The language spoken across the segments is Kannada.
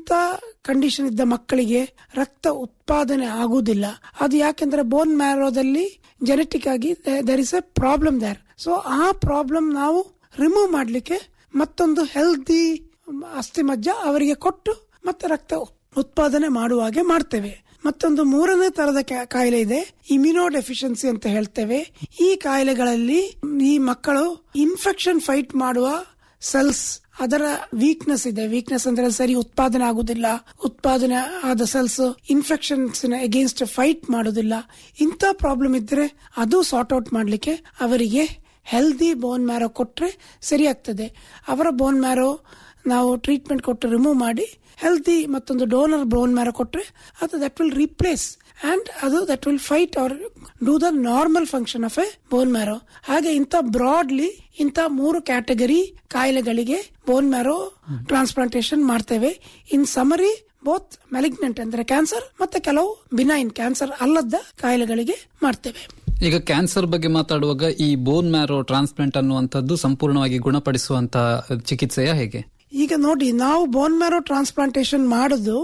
ಅಂತ ಕಂಡೀಷನ್ ಇದ್ದ ಮಕ್ಕಳಿಗೆ ರಕ್ತ ಉತ್ಪಾದನೆ ಆಗುವುದಿಲ್ಲ ಅದು ಯಾಕೆಂದ್ರೆ ಬೋನ್ ಮ್ಯಾರೋದಲ್ಲಿ ಜೆನೆಟಿಕ್ ಆಗಿ there is a problem there so ಆ ಪ್ರಾಬ್ಲಮ್ ನಾವು ರಿಮೂವ್ ಮಾಡ್ಲಿಕ್ಕೆ ಮತ್ತೊಂದು ಹೆಲ್ದಿ ಅಸ್ಥಿಮಜ್ಜ ಅವರಿಗೆ ಕೊಟ್ಟು ಮತ್ತೆ ರಕ್ತ ಉತ್ಪಾದನೆ ಮಾಡುವ ಹಾಗೆ ಮಾಡ್ತೇವೆ ಮತ್ತೊಂದು ಮೂರನೇ ತರದ ಕಾ- ಕಾಯಿಲೆ ಇದೆ ಇಮ್ಯುನೋ ಡೆಫಿಷಿಯನ್ಸಿ ಅಂತ ಹೇಳ್ತೇವೆ ಈ ಕಾಯಿಲೆಗಳಲ್ಲಿ ಈ ಮಕ್ಕಳು ಇನ್ಫೆಕ್ಷನ್ ಫೈಟ್ ಮಾಡುವ ಸೆಲ್ಸ್ ಅದರ ವೀಕ್ನೆಸ್ ಇದೆ ವೀಕ್ನೆಸ್ ಅಂದ್ರೆ ಸರಿ ಉತ್ಪಾದನೆ ಆಗುದಿಲ್ಲ ಉತ್ಪಾದನೆ ಆದ ಸೆಲ್ಸ್ ಇನ್ಫೆಕ್ಷನ್ಸ್ ಅಗೇನ್ಸ್ಟ್ ಫೈಟ್ ಮಾಡುದಿಲ್ಲ ಇಂಥ ಪ್ರಾಬ್ಲಮ್ ಇದ್ರೆ ಅದು ಸಾರ್ಟ್ ಔಟ್ ಮಾಡ್ಲಿಕ್ಕೆ ಅವರಿಗೆ ಹೆಲ್ದಿ ಬೋನ್ ಮ್ಯಾರೋ ಕೊಟ್ರೆ ಸರಿ ಆಗ್ತದೆ ಅವರ ಬೋನ್ ಮ್ಯಾರೋ ನಾವು ಟ್ರೀಟ್ಮೆಂಟ್ ಕೊಟ್ಟು ರಿಮೂವ್ ಮಾಡಿ ಹೆಲ್ದಿ ಮತ್ತೊಂದು ಡೋನರ್ ಬೋನ್ ಮ್ಯಾರೋ ಕೊಟ್ರೆ ಅದು ದಟ್ ವಿಲ್ ರೀಪ್ಲೇಸ್ ಅಂಡ್ ಅದು that will fight or do the normal function of a bone marrow ಹಾಗೆ ಇಂಥ ಬ್ರಾಡ್ಲಿ ಇಂಥ ಮೂರು ಕ್ಯಾಟಗರಿ ಕಾಯಿಲೆಗಳಿಗೆ ಬೋನ್ ಮ್ಯಾರೋ ಟ್ರಾನ್ಸ್ಪ್ಲಾಂಟೇಶನ್ ಮಾಡ್ತೇವೆ ಇನ್ ಸಮರಿ ಬೋತ್ ಮೆಲಿಗ್ನೆಂಟ್ ಅಂದ್ರೆ ಕ್ಯಾನ್ಸರ್ ಮತ್ತೆ ಕೆಲವು ಬಿನೈನ್ ಕ್ಯಾನ್ಸರ್ ಅಲ್ಲದ ಕಾಯಿಲೆಗಳಿಗೆ ಮಾಡ್ತೇವೆ ಈಗ ಕ್ಯಾನ್ಸರ್ ಬಗ್ಗೆ ಮಾತಾಡುವಾಗ ಈ ಬೋನ್ ಮ್ಯಾರೋ ಟ್ರಾನ್ಸ್ಪ್ಲಾಂಟ್ ಅನ್ನುವಂಥದ್ದು ಸಂಪೂರ್ಣವಾಗಿ ಗುಣಪಡಿಸುವಂತ ಚಿಕಿತ್ಸೆಯ ಹೇಗೆ ಈಗ ನೋಡಿ ನಾವು ಬೋನ್ ಮ್ಯಾರೋ ಟ್ರಾನ್ಸ್ಪ್ಲಾಂಟೇಶನ್ ಮಾಡೋದು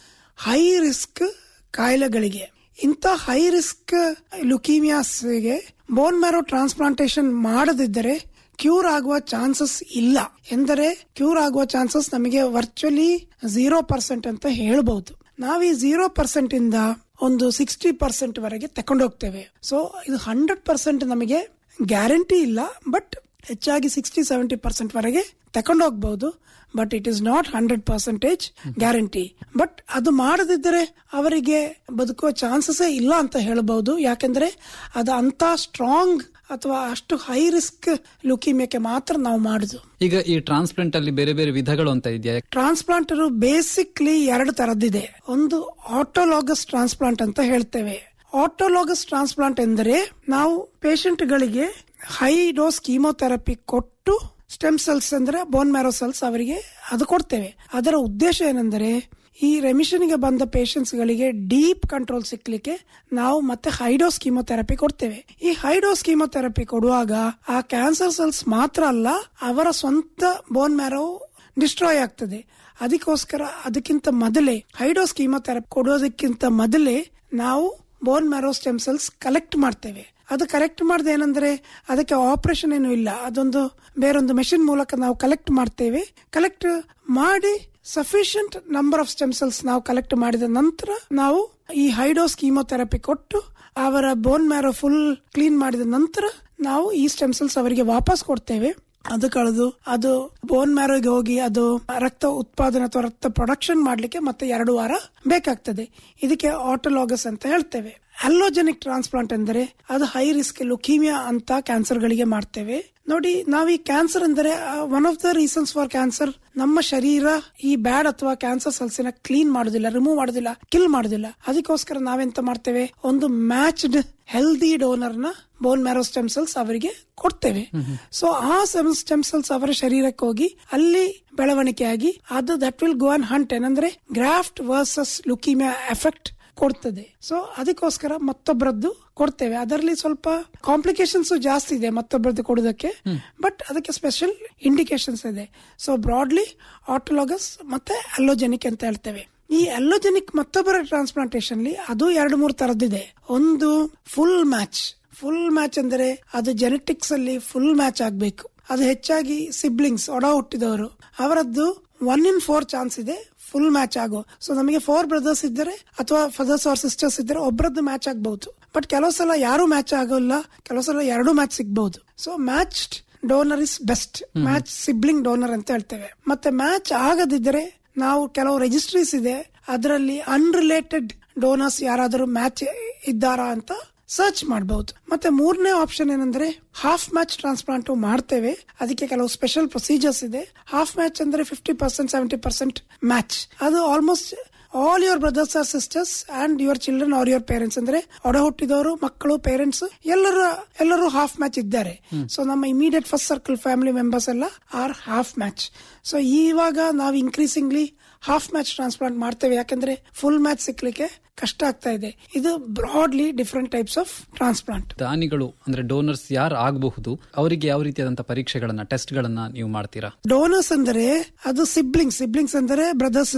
ಹೈ ರಿಸ್ಕ್ ಕಾಯಿಲೆಗಳಿಗೆ ಇಂಥ ಹೈ ರಿಸ್ಕ್ ಲುಕೀಮಿಯಾಸ್ಗೆ ಬೋನ್ ಮ್ಯಾರೋ ಟ್ರಾನ್ಸ್ಪ್ಲಾಂಟೇಶನ್ ಮಾಡದಿದ್ದರೆ ಕ್ಯೂರ್ ಆಗುವ ಚಾನ್ಸಸ್ ಇಲ್ಲ ಎಂದರೆ ಕ್ಯೂರ್ ಆಗುವ ಚಾನ್ಸಸ್ ನಮಗೆ ವರ್ಚುವಲಿ ಝೀರೋ ಪರ್ಸೆಂಟ್ ಅಂತ ಹೇಳ್ಬಹುದು ನಾವು ಈ ಝೀರೋ ಪರ್ಸೆಂಟ್ ಇಂದ ಒಂದು ಸಿಕ್ಸ್ಟಿ ಪರ್ಸೆಂಟ್ ವರೆಗೆ ತಕೊಂಡೋಗ್ತೇವೆ ಸೊ ಇದು ಹಂಡ್ರೆಡ್ ಪರ್ಸೆಂಟ್ ನಮಗೆ ಗ್ಯಾರಂಟಿ ಇಲ್ಲ ಬಟ್ ಹೆಚ್ಚಾಗಿ ಸಿಕ್ಸ್ಟಿ ಸೆವೆಂಟಿ ಪರ್ಸೆಂಟ್ ವರೆಗೆ ತಕೊಂಡೋಗ್ಬಹುದು but it is not hundred percentage guarantee but ಅದು ಮಾಡದಿದ್ದರೆ ಅವರಿಗೆ ಬದುಕುವ ಚಾನ್ಸಸ್ ಇಲ್ಲ ಅಂತ ಹೇಳಬಹುದು ಯಾಕೆಂದ್ರೆ ಅದು ಅಂತ ಸ್ಟ್ರಾಂಗ್ ಅಥವಾ ಅಷ್ಟು ಹೈ ರಿಸ್ಕ್ ಲುಕಿಮಿಯಕ್ಕೆ ಮಾತ್ರ ನಾವು ಮಾಡುದು ಈಗ ಈ ಟ್ರಾನ್ಸ್ಪ್ಲಾಂಟ್ ಅಲ್ಲಿ ಬೇರೆ ಬೇರೆ ವಿಧಗಳು ಅಂತ ಇದೆಯಾ ಟ್ರಾನ್ಸ್ಪ್ಲಾಂಟ್ ಬೇಸಿಕ್ಲಿ ಎರಡು ತರದ್ದಿದೆ ಒಂದು ಆಟೋಲಾಗಸ್ ಟ್ರಾನ್ಸ್ಪ್ಲಾಂಟ್ ಅಂತ ಹೇಳ್ತೇವೆ ಆಟೋಲಾಗಸ್ ಟ್ರಾನ್ಸ್ಪ್ಲಾಂಟ್ ಎಂದರೆ ನಾವು ಪೇಷಂಟ್ ಗಳಿಗೆ ಹೈ ಡೋಸ್ ಕೀಮೋಥೆರಪಿ ಕೊಟ್ಟು ಸ್ಟೆಮ್ ಸೆಲ್ಸ್ ಅಂದ್ರೆ ಬೋನ್ ಮ್ಯಾರೋ ಸೆಲ್ಸ್ ಅವರಿಗೆ ಅದು ಕೊಡ್ತೇವೆ ಅದರ ಉದ್ದೇಶ ಏನೆಂದರೆ ಈ ರೆಮಿಷನ್ ಗೆ ಬಂದ ಪೇಷಂಟ್ಸ್ ಗಳಿಗೆ ಡೀಪ್ ಕಂಟ್ರೋಲ್ ಸಿಕ್ಲಿಕ್ಕೆ ನಾವು ಮತ್ತೆ ಹೈಡೋಸ್ ಕೀಮೋಥೆರಪಿ ಕೊಡ್ತೇವೆ ಈ ಹೈಡೋಸ್ ಕೀಮೋಥೆರಪಿ ಕೊಡುವಾಗ ಆ ಕ್ಯಾನ್ಸರ್ ಸೆಲ್ಸ್ ಮಾತ್ರ ಅಲ್ಲ ಅವರ ಸ್ವಂತ ಬೋನ್ ಮ್ಯಾರೋ ಡಿಸ್ಟ್ರಾಯ್ ಆಗ್ತದೆ ಅದಕ್ಕೋಸ್ಕರ ಅದಕ್ಕಿಂತ ಮೊದಲೇ ಹೈಡೋಸ್ ಕೀಮೋಥೆರಪಿ ಕೊಡೋದಕ್ಕಿಂತ ಮೊದಲೇ ನಾವು bone marrow stem cells collect ಮಾಡ್ತೇವೆ ಅದು ಕಲೆಕ್ಟ್ ಮಾಡದೆ ಏನಂದ್ರೆ ಅದಕ್ಕೆ ಆಪರೇಷನ್ ಏನು ಇಲ್ಲ ಅದೊಂದು ಬೇರೊಂದು ಮೆಷಿನ್ ಮೂಲಕ ನಾವು ಕಲೆಕ್ಟ್ ಮಾಡ್ತೇವೆ ಕಲೆಕ್ಟ್ ಮಾಡಿ sufficient number of stem cells ನಾವು ಕಲೆಕ್ಟ್ ಮಾಡಿದ ನಂತರ ನಾವು ಈ ಹೈಡೋಸ್ ಕೀಮೋಥೆರಪಿ ಕೊಟ್ಟು ಅವರ ಬೋನ್ ಮ್ಯಾರೋ ಫುಲ್ ಕ್ಲೀನ್ ಮಾಡಿದ ನಂತರ ನಾವು ಈ ಸ್ಟೆಮ್ ಸೆಲ್ಸ್ ಅವರಿಗೆ ವಾಪಸ್ ಕೊಡ್ತೇವೆ ಅದು ಕಳೆದು ಅದು ಬೋನ್ ಮ್ಯಾರೋಗೆ ಹೋಗಿ ಅದು ರಕ್ತ ಉತ್ಪಾದನೆ ಅಥವಾ ರಕ್ತ ಪ್ರೊಡಕ್ಷನ್ ಮಾಡ್ಲಿಕ್ಕೆ ಮತ್ತೆ ಎರಡು ವಾರ ಬೇಕಾಗ್ತದೆ ಇದಕ್ಕೆ ಆಟೋಲಾಗಸ್ ಅಂತ ಹೇಳ್ತೇವೆ ಅಲ್ಲೋಜೆನಿಕ್ ಟ್ರಾನ್ಸ್ಪ್ಲಾಂಟ್ ಎಂದರೆ ಅದು ಹೈ ರಿಸ್ಕ್ ಲುಕೀಮಿಯಾ ಅಂತ ಕ್ಯಾನ್ಸರ್ ಗಳಿಗೆ ಮಾಡ್ತೇವೆ ನೋಡಿ ನಾವು ಈ ಕ್ಯಾನ್ಸರ್ ಅಂದರೆ one of the reasons for cancer ನಮ್ಮ ಶರೀರ ಈ ಬ್ಯಾಡ್ ಅಥವಾ ಕ್ಯಾನ್ಸರ್ ಸೆಲ್ಸಿನ ಕ್ಲೀನ್ ಮಾಡುದಿಲ್ಲ ರಿಮೂವ್ ಮಾಡುದಿಲ್ಲ ಕಿಲ್ ಮಾಡುದಿಲ್ಲ ಅದಕ್ಕೋಸ್ಕರ ನಾವೆಂತ ಮಾಡ್ತೇವೆ ಒಂದು ಮ್ಯಾಚ್ಡ್ ಹೆಲ್ದಿ ಡೋನರ್ ನ ಬೋನ್ ಮ್ಯಾರೋ ಸ್ಟೆಮ್ ಸೆಲ್ಸ್ ಅವರಿಗೆ ಕೊಡ್ತೇವೆ ಸೊ ಆ ಸ್ಟೆಮ್ ಸೆಲ್ಸ್ ಅವರ ಶರೀರಕ್ಕೆ ಹೋಗಿ ಅಲ್ಲಿ ಬೆಳವಣಿಗೆಯಾಗಿ ಅದು that will go on hunt ಏನಂದ್ರೆ ಗ್ರಾಫ್ಟ್ ವರ್ಸಸ್ ಲುಕಿಮಿಯಾ ಎಫೆಕ್ಟ್ ಕೊಡ್ತದೆ ಸೊ ಅದಕ್ಕೋಸ್ಕರ ಮತ್ತೊಬ್ಬರದ್ದು ಕೊಡ್ತೇವೆ ಅದರಲ್ಲಿ ಸ್ವಲ್ಪ ಕಾಂಪ್ಲಿಕೇಶನ್ಸ್ ಜಾಸ್ತಿ ಇದೆ ಮತ್ತೊಬ್ಬರದ್ದು ಕೊಡೋದಕ್ಕೆ ಬಟ್ ಅದಕ್ಕೆ ಸ್ಪೆಷಲ್ ಇಂಡಿಕೇಶನ್ಸ್ ಇದೆ ಸೊ ಬ್ರಾಡ್ಲಿ ಆಟೋಲಾಗಸ್ ಮತ್ತೆ ಅಲ್ಲೋಜೆನಿಕ್ ಅಂತ ಹೇಳ್ತೇವೆ ಈ ಅಲ್ಲೋಜೆನಿಕ್ ಮತ್ತೊಬ್ಬರ ಟ್ರಾನ್ಸ್ಪ್ಲಾಂಟೇಶನ್ ಅದು ಎರಡು ಮೂರು ತರದಿದೆ ಒಂದು ಫುಲ್ ಮ್ಯಾಚ್ ಫುಲ್ ಮ್ಯಾಚ್ ಅಂದರೆ ಅದು ಜೆನೆಟಿಕ್ಸ್ ಅಲ್ಲಿ ಫುಲ್ ಮ್ಯಾಚ್ ಆಗ್ಬೇಕು ಅದು ಹೆಚ್ಚಾಗಿ ಸಿಬ್ಲಿಂಗ್ಸ್ ಒಡ ಹುಟ್ಟಿದವರು ಅವರದ್ದು ಒನ್ ಇನ್ ಫೋರ್ ಚಾನ್ಸ್ ಇದೆ ಫುಲ್ ಮ್ಯಾಚ್ ಆಗೋ ಸೊ ನಮಗೆ ಫೋರ್ ಬ್ರದರ್ಸ್ ಇದ್ದರೆ ಅಥವಾ ಫಾದರ್ಸ್ ಆರ್ ಸಿಸ್ಟರ್ಸ್ ಇದ್ದರೆ ಒಬ್ಬರದ್ದು ಮ್ಯಾಚ್ ಆಗಬಹುದು ಬಟ್ ಕೆಲವು ಸಲ ಯಾರು ಮ್ಯಾಚ್ ಆಗೋಲ್ಲ ಕೆಲವು ಸಲ ಎರಡು ಮ್ಯಾಚ್ ಸಿಗ್ಬಹುದು so match donor is best match sibling donor ಅಂತ ಹೇಳ್ತೇವೆ ಮತ್ತೆ ಮ್ಯಾಚ್ ಆಗದಿದ್ದರೆ ನಾವು ಕೆಲವು ರಿಜಿಸ್ಟ್ರೀಸ್ ಇದೆ ಅದರಲ್ಲಿ ಅನ್ರಿಲೇಟೆಡ್ ಡೋನರ್ಸ್ ಯಾರಾದರೂ ಮ್ಯಾಚ್ ಇದ್ದಾರಾ ಅಂತ ಸರ್ಚ್ ಮಾಡಬಹುದು ಮತ್ತೆ ಮೂರನೇ ಆಪ್ಷನ್ ಏನಂದ್ರೆ ಹಾಫ್ ಮ್ಯಾಚ್ ಟ್ರಾನ್ಸ್ಪ್ಲಾಂಟ್ ಮಾಡ್ತೇವೆ ಅದಕ್ಕೆ ಕೆಲವು ಸ್ಪೆಷಲ್ ಪ್ರೊಸೀಜರ್ಸ್ ಇದೆ ಹಾಫ್ ಮ್ಯಾಚ್ ಅಂದ್ರೆ fifty percent seventy percent match ಅದು almost all your brothers or sisters and your children or your parents ಅಂದ್ರೆ ಒಡ ಹುಟ್ಟಿದವರು ಮಕ್ಕಳು ಪೇರೆಂಟ್ಸ್ ಎಲ್ಲರೂ ಎಲ್ಲರೂ ಹಾಫ್ ಮ್ಯಾಚ್ ಇದ್ದಾರೆ ಸೊ ನಮ್ಮ immediate first circle family members ಎಲ್ಲ ಆರ್ ಹಾಫ್ ಮ್ಯಾಚ್ ಸೊ ಇವಾಗ ನಾವು ಇನ್ಕ್ರೀಸಿಂಗ್ಲಿ ಹಾಫ್ ಮ್ಯಾಚ್ ಟ್ರಾನ್ಸ್ಪ್ಲಾಂಟ್ ಮಾಡ್ತೇವೆ ಯಾಕಂದ್ರೆ ಫುಲ್ ಮ್ಯಾಚ್ ಸಿಕ್ಲಿಕ್ಕೆ ಕಷ್ಟ ಆಗ್ತಾ ಇದೆ ಇದು broadly different types of transplant ದಾನಿಗಳು ಅಂದ್ರೆ ಡೋನರ್ಸ್ ಯಾರು ಆಗಬಹುದು ಅವರಿಗೆ ಯಾವ ರೀತಿಯಾದಂತಹ ಪರೀಕ್ಷೆಗಳನ್ನ ಟೆಸ್ಟ್ ಗಳನ್ನ ನೀವು ಮಾಡ್ತೀರಾ ಡೋನರ್ಸ್ ಅಂದರೆ ಅದು ಸಿಬ್ಲಿಂಗ್ಸ್ ಸಿಬ್ಲಿಂಗ್ಸ್ ಅಂದರೆ ಬ್ರದರ್ಸ್